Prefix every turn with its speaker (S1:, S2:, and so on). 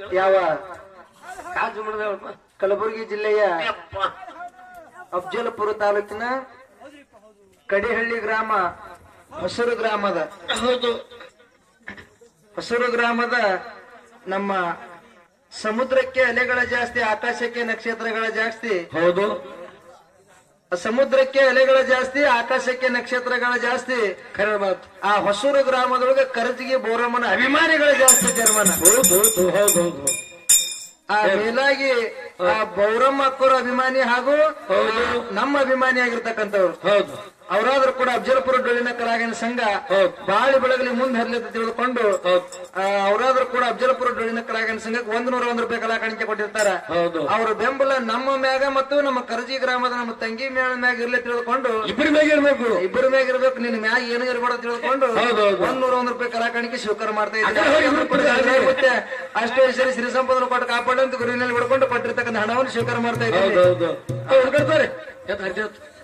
S1: ಯಾವ
S2: ಕಾಜು ಮಾಡಿದವಪ್ಪ
S1: ಕಲಬುರಗಿ ಜಿಲ್ಲೆಯ ಅಫ್ಜಲಪುರ ತಾಲೂಕಿನ ಕಡಿಹಳ್ಳಿ ಗ್ರಾಮ ಹೊಸೂರು ಗ್ರಾಮದ
S2: ಹೌದು
S1: ಹೊಸೂರು ಗ್ರಾಮದ ನಮ್ಮ ಸಮುದ್ರಕ್ಕೆ ಅಲೆಗಳ ಜಾಸ್ತಿ ಆಕಾಶಕ್ಕೆ ನಕ್ಷತ್ರಗಳ ಜಾಸ್ತಿ
S2: ಹೌದು
S1: ಸಮುದ್ರಕ್ಕೆ ಅಲೆಗಳ ಜಾಸ್ತಿ ಆಕಾಶಕ್ಕೆ ನಕ್ಷತ್ರಗಳ ಜಾಸ್ತಿ
S2: ಖರೆ ಮಾತು
S1: ಆ ಹೊಸೂರು ಗ್ರಾಮದೊಳಗೆ ಕರಜಿಗೆ ಬೋರಮ್ಮನ ಅಭಿಮಾನಿಗಳ ಜಾಸ್ತಿ ಜರ್ಮನ
S2: ಹೌದು ಹೌದು ಹೌದು ಹೌದು
S1: ಆ ಮೇಲಾಗಿ ಆ ಬೌರಮ್ಮ ಅಕ್ಕರ ಅಭಿಮಾನಿ ಹಾಗೂ
S2: ಹೌದು.
S1: ನಮ್ಮ ಅಭಿಮಾನಿ ಆಗಿರ್ತಕ್ಕಂಥವ್ರು
S2: ಹೌದು
S1: ಅವರಾದ್ರೂ ಕೂಡ ಅಫಜಲಪುರ ಡೊಳ್ಳಿನ ಕಲಾವಿನ ಸಂಘ
S2: ಹೌದು.
S1: ಬಾಳಿ ಬೆಳಗಲಿ ಮುಂದೆ ಹರ್ಲಿ ಅಂತ ತಿಳಿದುಕೊಂಡು
S2: ಹೌದು
S1: ಆ, ಅವರಾದ್ರೂ ಕೂಡ ಅಫಜಲಪುರ ಡೊಳ್ಳಿನ ಕಲಾವಿನ ಸಂಘಕ್ಕೆ ಒಂದು ನೂರ ಒಂದು ರೂಪಾಯಿ ಕಲಾ ಕಾಣಿಕೆ ಕೊಟ್ಟಿರ್ತಾರ
S2: ಹೌದು
S1: ಅವರ ಬೆಂಬಲ ನಮ್ಮ ಮ್ಯಾಗ ಮತ್ತು ನಮ್ಮ ಕರಜಿ ಗ್ರಾಮದ ನಮ್ಮ ತಂಗಿ ಮ್ಯಾಳ ಮ್ಯಾಗ ಇರ್ಲಿ ತಿಳಿದುಕೊಂಡು
S2: ಇಬ್ಬರ ಮ್ಯಾಗ ಇರ್ಬೇಕು
S1: ಇಬ್ಬರ ಮ್ಯಾಗ ಇರ್ಬೇಕು ನಿನ್ ಮ್ಯಾಗ ಏನು ಇರಬಾರ್ದು ತಿಳಿದುಕೊಂಡು
S2: ಹೌದು, ಹೌದು.
S1: ಒಂದ್ ನೂರ ಒಂದು ರೂಪಾಯಿ ಕಲಾ ಕಾಣಿಕೆ ಸ್ವೀಕಾರ ಮಾಡ್ತಾ
S2: ಆ ಕಡೆ ಹೋಗಿ ಇಬ್ರು ಕೊಡ್ತಾರೆ.
S1: ಇದ್ದಾರೆ ಮತ್ತೆ ಅಷ್ಟೇ ಸರಿ ಸಿರಿ ಸಂಪದನ್ನು ಕೊಟ್ಟು ಕಾಪಾಡು ಅಂತ ಗುರುವಿನಲ್ಲಿ ಹೊಡ್ಕೊಂಡು ಕೊಟ್ಟಿರ್ತಕ್ಕಂಥ ಹಣವನ್ನು ಸ್ವೀಕಾರ ಮಾಡ್ತಾ
S2: ಹೌದು
S1: ಇದ್ದಾರೆ
S2: ಹೌದು ಅವ್ರು ಹುಡ್ಕಾಡ್ತಾರೆ ಎತ್ತ ಹರಿಸಿ ಎತ್ತು.